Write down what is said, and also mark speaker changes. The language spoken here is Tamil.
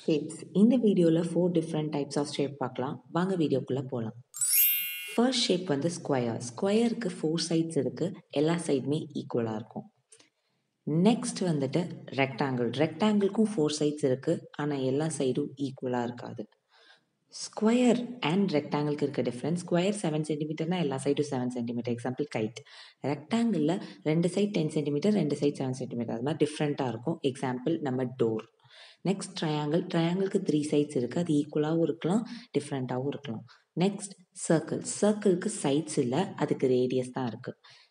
Speaker 1: ஷேப்ஸ் இந்த வீடியோவில் four different types of shape பார்க்கலாம் வாங்க வீடியோக்குள்ளே போகலாம் ஃபர்ஸ்ட் ஷேப் வந்து ஸ்கொயர் ஸ்கொயருக்கு ஃபோர் சைட்ஸ் இருக்குது எல்லா சைடுமே ஈக்குவலாக இருக்கும் நெக்ஸ்ட் வந்துட்டு ரெக்டாங்கிள் ரெக்டாங்கிள்க்கும் ஃபோர் சைட்ஸ் இருக்குது ஆனால் எல்லா சைடும் ஈக்குவலாக இருக்காது ஸ்கொயர் அண்ட் ரெக்டாங்கிளுக்கு இருக்க டிஃப்ரென்ஸ் ஸ்கொயர் செவன் சென்டிமீட்டர்னா எல்லா சைடும் செவன் சென்டிமீட்டர் எக்ஸாம்பிள் கைட் ரெக்டாங்கிளில் ரெண்டு சைட் டென் சென்டிமீட்டர் ரெண்டு சைட் செவன் சென்டிமீட்டர் அது மாதிரி டிஃப்ரெண்ட்டாக இருக்கும் எக்ஸாம்பிள் நம்ம டோர் நெக்ஸ்ட் ட்ரையாங்கிள் ட்ரையாங்கிளுக்கு த்ரீ சைட்ஸ் இருக்குது அது ஈக்குவலாகவும் இருக்கலாம் டிஃப்ரெண்ட்டாகவும் இருக்கலாம் நெக்ஸ்ட் சர்க்கிள் சர்க்கிளுக்கு சைட்ஸ் இல்லை அதுக்கு ரேடியஸ் தான் இருக்குது